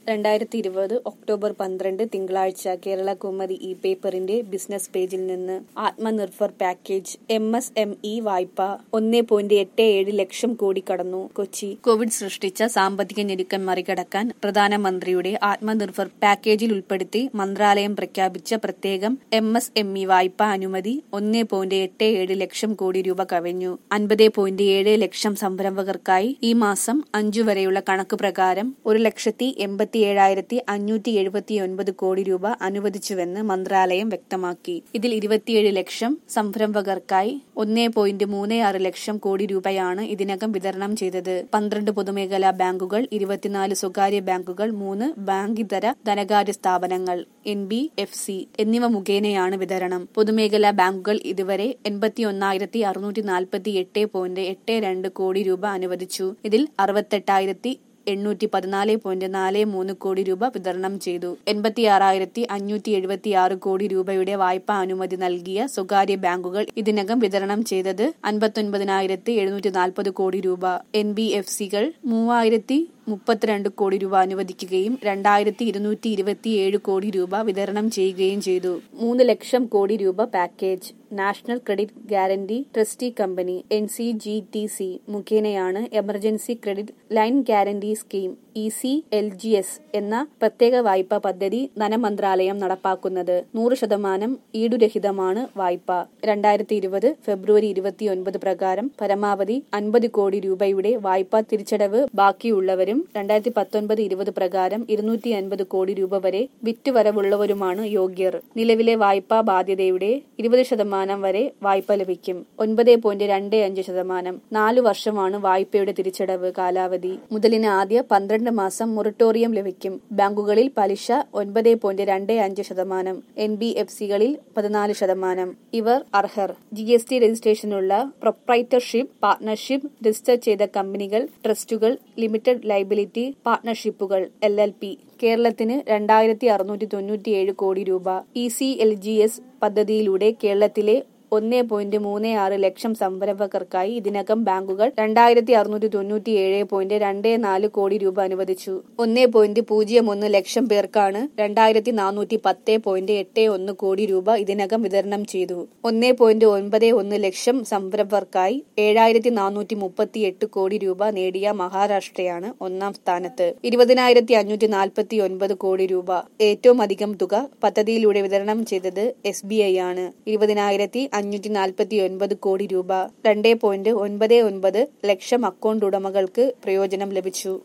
രണ്ടായിരത്തി ഇരുപത് ഒക്ടോബർ പന്ത്രണ്ട് തിങ്കളാഴ്ച കേരള കുമരി ഇ പേപ്പറിന്റെ ബിസിനസ് പേജിൽ നിന്ന് Atmanirbhar package M S M E വായ്പ ഒന്നേ പോയിന്റ് എട്ട് ഏഴ് ലക്ഷം കോടി കടന്നു കൊച്ചി കോവിഡ് സൃഷ്ടിച്ച സാമ്പത്തിക ഞെരുക്കം മറികടക്കാൻ പ്രധാനമന്ത്രിയുടെ ആത്മനിർഭർ പാക്കേജിൽ ഉൾപ്പെടുത്തി മന്ത്രാലയം പ്രഖ്യാപിച്ച പ്രത്യേകം എം എസ് എം ഇ വായ്പാ അനുമതി ഒന്നേ പോയിന്റ് എട്ട് ഏഴ് ലക്ഷം കോടി രൂപ കവിഞ്ഞു അൻപത് പോയിന്റ് ഏഴ് ലക്ഷം സംരംഭകർക്കായി ഈ മാസം അഞ്ചു വരെയുള്ള കണക്ക് പ്രകാരം ഒരു ലക്ഷത്തി എൺപത്തി ഏഴായിരത്തി അഞ്ഞൂറ്റി എഴുപത്തി ഒൻപത് കോടി രൂപ അനുവദിച്ചുവെന്ന് മന്ത്രാലയം വ്യക്തമാക്കി ഇതിൽ ഇരുപത്തിയേഴ് ലക്ഷം സംരംഭകർക്കായി ഒന്നേ പോയിന്റ് മൂന്ന് ആറ് ലക്ഷം കോടി രൂപയാണ് ഇതിനകം വിതരണം ചെയ്തത് പന്ത്രണ്ട് പൊതുമേഖലാ ബാങ്കുകൾ ഇരുപത്തിനാല് സ്വകാര്യ ബാങ്കുകൾ മൂന്ന് ബാങ്കിതര ധനകാര്യ സ്ഥാപനങ്ങൾ എൻ ബി എഫ് സി എന്നിവ മുഖേനയാണ് വിതരണം പൊതുമേഖലാ ബാങ്കുകൾ ഇതുവരെ എൺപത്തി ഒന്നായിരത്തി അറുന്നൂറ്റി നാൽപ്പത്തി എട്ട് പോയിന്റ് എട്ട് രണ്ട് കോടി രൂപ അനുവദിച്ചു ഇതിൽ അറുപത്തെട്ടായിരത്തി എണ്ണൂറ്റി പതിനാല് പോയിന്റ് നാല് മൂന്ന് കോടി രൂപ വിതരണം ചെയ്തു എൺപത്തിയാറായിരത്തി അഞ്ഞൂറ്റി എഴുപത്തിയാറ് കോടി രൂപയുടെ വായ്പാ അനുമതി നൽകിയ സ്വകാര്യ ബാങ്കുകൾ ഇതിനകം വിതരണം ചെയ്തത് അൻപത്തൊൻപതിനായിരത്തി എഴുന്നൂറ്റി നാൽപ്പത് കോടി രൂപ എൻ ബി എഫ് സികൾ മൂവായിരത്തി മുപ്പത്തിരണ്ട് കോടി രൂപ അനുവദിക്കുകയും രണ്ടായിരത്തി ഇരുന്നൂറ്റി ഇരുപത്തിയേഴ് കോടി രൂപ വിതരണം ചെയ്യുകയും ചെയ്തു മൂന്ന് ലക്ഷം കോടി രൂപ package national credit guarantee trustee company N C G T C മുഖേനയാണ് emergency credit line guarantee scheme E C L G S എന്ന പ്രത്യേക വായ്പാ പദ്ധതി ധനമന്ത്രാലയം നടപ്പാക്കുന്നത് നൂറ് ശതമാനം ഈടുരഹിതമാണ് വായ്പ രണ്ടായിരത്തി ഇരുപത് ഫെബ്രുവരി ഇരുപത്തിയൊൻപത് പ്രകാരം പരമാവധി അൻപത് കോടി രൂപയുടെ വായ്പാ തിരിച്ചടവ് ബാക്കിയുള്ളവരും രണ്ടായിരത്തി പത്തൊൻപത് ഇരുപത് പ്രകാരം ഇരുന്നൂറ്റി അൻപത് കോടി രൂപ വരെ വിറ്റുവരവുള്ളവരുമാണ് യോഗ്യർ നിലവിലെ വായ്പാ ബാധ്യതയുടെ ഇരുപത് ശതമാനം വരെ വായ്പ ലഭിക്കും ഒൻപത് പോയിന്റ് രണ്ട് അഞ്ച് ശതമാനം നാലു വർഷമാണ് വായ്പയുടെ തിരിച്ചടവ് കാലാവധി മുതലിന് ആദ്യ പന്ത്രണ്ട് മാസം മൊറട്ടോറിയം ലഭിക്കും ബാങ്കുകളിൽ പലിശ ഒൻപത് പോയിന്റ് രണ്ട് അഞ്ച് ശതമാനം എൻ ബി എഫ് സികളിൽ പതിനാല് ശതമാനം ഇവർ അർഹർ ജി എസ് ടി രജിസ്ട്രേഷനുള്ള പ്രൊപ്രൈറ്റർഷിപ്പ് പാർട്ണർഷിപ്പ് രജിസ്റ്റർ ചെയ്ത കമ്പനികൾ ട്രസ്റ്റുകൾ ലിമിറ്റഡ് ലൈബിലിറ്റി പാർട്ണർഷിപ്പുകൾ എൽ എൽ പി കേരളത്തിന് രണ്ടായിരത്തി അറുന്നൂറ്റി തൊണ്ണൂറ്റിയേഴ് കോടി രൂപ E C L G S പദ്ധതിയിലൂടെ കേരളത്തിലെ ഒന്നേ പോയിന്റ് മൂന്ന് ആറ് ലക്ഷം സംരംഭകർക്കായി ഇതിനകം ബാങ്കുകൾ രണ്ടായിരത്തി അറുന്നൂറ്റി തൊണ്ണൂറ്റി ഏഴ് പോയിന്റ് രണ്ട് നാല് കോടി രൂപ അനുവദിച്ചു ഒന്നേ പോയിന്റ് പൂജ്യം ഒന്ന് ലക്ഷം പേർക്കാണ് രണ്ടായിരത്തി നാനൂറ്റി പത്ത് പോയിന്റ് എട്ട് ഒന്ന് കോടി രൂപ ഇതിനകം വിതരണം ചെയ്തു ഒന്നേ പോയിന്റ് ഒൻപത് ഒന്ന് ലക്ഷം സംരംഭകർക്കായി ഏഴായിരത്തി നാനൂറ്റി മുപ്പത്തി എട്ട് കോടി രൂപ നേടിയ മഹാരാഷ്ട്രയാണ് ഒന്നാം സ്ഥാനത്ത് ഇരുപതിനായിരത്തി അഞ്ഞൂറ്റി നാൽപ്പത്തി ഒൻപത് കോടി രൂപ ഏറ്റവും അധികം തുക പദ്ധതിയിലൂടെ വിതരണം ചെയ്തത് എസ് ബി ഐ ആണ് ഇരുപതിനായിരത്തി അഞ്ഞൂറ്റി നാൽപ്പത്തി ഒൻപത് കോടി രൂപ രണ്ട് പോയിന്റ് ഒൻപത് ഒൻപത് ലക്ഷം അക്കൗണ്ട് ഉടമകൾക്ക് പ്രയോജനം ലഭിച്ചു